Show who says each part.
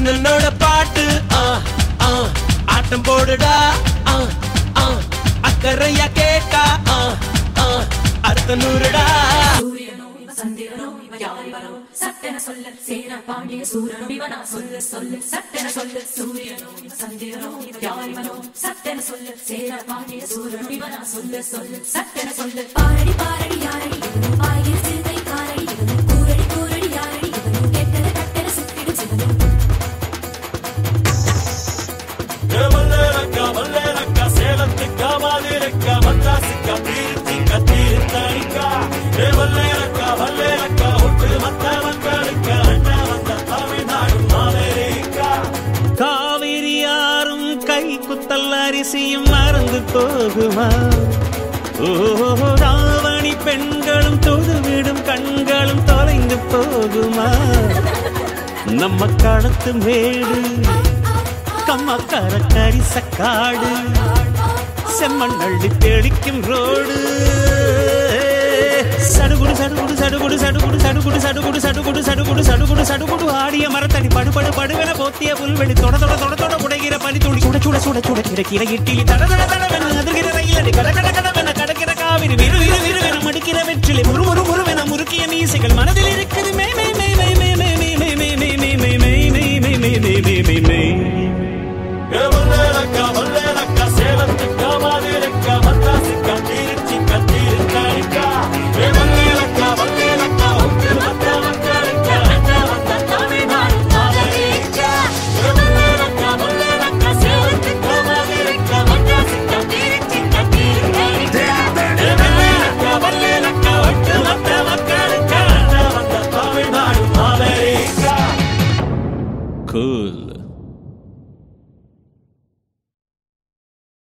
Speaker 1: கண்ணனோட பாட்டு ஆ, ஆ, ஆட்டம் போடுடா ஆ, ஆ, அக்கறையா கேட்டா ஆ, ஆ, அர்த்த நூறுடா
Speaker 2: சூரியனோ இவ சந்திரனோ இவ யாரிவரோ சட்டென சொல்ல சேர பாண்டிய சூரனோ இவனா சொல்லு சொல்லு சட்டென சொல்லு சூரியனோ இவ சந்திரனோ இவ யாரிவரோ சட்டென சொல்லு சேர பாண்டிய சூரனோ இவனா சொல்லு சொல்லு சட்டென சொல்லு பாரடி பாரடி யாரடி இவனு பாயில் சிறுத்தை காரடி இவனு கூரடி கூரடி யாரடி இவனு கெட்டது கட்டென சுத்திடும் சிவனு
Speaker 3: வல்லேலக்கா வல்லேலக்கா சேலத்துக்கா மாதிரக்கா மத்தாசிக்கா தீர்த்திக்கா தீர்த்தானிக்கா ஏ வல்லேலக்கா வல்லேலக்கா ஒட்டு மத்த மக்களுக்கா அண்ணா வந்த தமிழ்நாடு மாவேரிக்கா
Speaker 1: காவிரி யாரும் கை குத்தல் அரிசியும் மறந்து போகுமா ஓ ராவணி பெண்களும் தொழுவிடும் கண்களும் தொலைந்து போகுமா நம்ம களத்து மேடு கம்மக்கார கரிசக்காடு செம்மண் அள்ளி தெளிக்கும் ரோடு சடுகுடு சடுகுடு சடுகுடு சடுகுடு சடுகுடு சடுகுடு சடுகுடு சடுகுடு சடுகுடு சடுகுடு ஆடிய மரத்தடி படுபடு படுவென போத்திய புல்வெளி தொட தொட தொட தொட உடைகிற பனி துளி சுட சுட சுட சுட கிடக்கிற இட்டிலி தட தட தடவென அதிர்கிற ரயிலடி கட கட கடவென கடக்கிற காவிரி விறு விறு விறுவென மடிக்கிற வெற்றிலை முறு முறு முறுவென முறுக்கிய மீசைகள் மனதில் இருக்குது மே மே மே மே மே மே மே மே மே மே மே மே மே மே மே மே மே மே மே
Speaker 3: ஏ வல்லேலக்கா வல்லேலக்கா சேலத்துக்கா மாதிரக்கா மத்தாசிக்கா தீர்த்திக்கா தீர்த்தானிக்கா ஏ வல்லேலக்கா வல்லேலக்கா ஒட்டு மத்த மக்களுக்கா அண்ணா வந்த தமிழ்நாடு மாவேரிக்கா ஏ வல்லேலக்கா வல்லேலக்கா சேலத்துக்கா மாதிரக்கா மத்தாசிக்கா தீர்த்திக்கா தீர்த்தானிக்கா ஏ வல்லேலக்கா வல்லேலக்கா ஒட்டு மத்த மக்களுக்கா அண்ணா வந்த தமிழ்நாடு மாவேரிக்கா
Speaker 1: cool